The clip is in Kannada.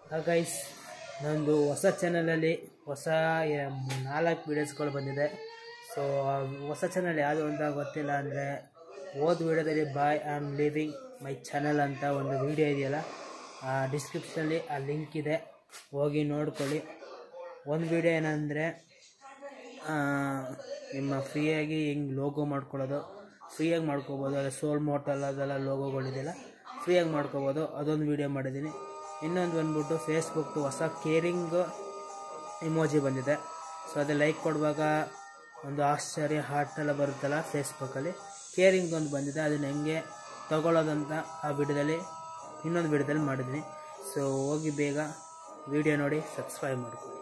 ಗೈಸ್ ನಂದು ಹೊಸ ಚಾನಲಲ್ಲಿ ಹೊಸ ಎ- ನಾಲ್ಕು ವೀಡಿಯೋಸ್ಗಳು ಬಂದಿದೆ ಸೊ ಹೊಸ ಚಾನಲ್ ಯಾವುದು ಅಂತ ಗೊತ್ತಿಲ್ಲ ಅಂದರೆ ಓದ್ ವೀಡಿಯೋದಲ್ಲಿ bye I am living my channel ಅಂತ ಒಂದು ವೀಡಿಯೋ ಇದೆಯಲ್ಲ ಆ ಡಿಸ್ಕ್ರಿಪ್ಷನಲ್ಲಿ ಆ ಲಿಂಕ್ ಇದೆ ಹೋಗಿ ನೋಡ್ಕೊಳ್ಳಿ ಒಂದು ವೀಡಿಯೋ ಏನಂದರೆ ನಿಮ್ಮ ಫ್ರೀಯಾಗಿ ಹೆಂಗೆ ಲೋಗೋ ಮಾಡ್ಕೊಳ್ಳೋದು ಫ್ರೀಯಾಗಿ ಮಾಡ್ಕೋಬೋದು ಅದೇ ಸೋಲ್ ಮೋಟಲ್ ಅದೆಲ್ಲ ಲೋಗೋಗಳಿದೆಯಲ್ಲ ಫ್ರೀಯಾಗಿ ಮಾಡ್ಕೋಬೋದು ಅದೊಂದು ವೀಡಿಯೋ ಮಾಡಿದ್ದೀನಿ ಇನ್ನೊಂದು ಬಂದ್ಬಿಟ್ಟು ಫೇಸ್ಬುಕ್ದು ಹೊಸ ಕೇರಿಂಗ್ ಇಮೋಜಿ ಬಂದಿದೆ ಸೊ ಅದು ಲೈಕ್ ಕೊಡುವಾಗ ಒಂದು ಆಶ್ಚರ್ಯ ಹಾರ್ಟ್ ಎಲ್ಲ ಬರುತ್ತಲ್ಲ ಫೇಸ್ಬುಕ್ಕಲ್ಲಿ ಕೇರಿಂಗ್ ಒಂದು ಬಂದಿದೆ ಅದನ್ನ ಹೆಂಗೆ ತಗೊಳ್ಳೋದಂತ ಆ ವಿಡಿಯೋದಲ್ಲಿ ಇನ್ನೊಂದು ವಿಡಿಯೋದಲ್ಲಿ ಮಾಡಿದ್ದೀನಿ ಸೊ ಹೋಗಿ ಬೇಗ ವಿಡಿಯೋ ನೋಡಿ ಸಬ್ಸ್ಕ್ರೈಬ್ ಮಾಡ್ಕೊಳ್ಳಿ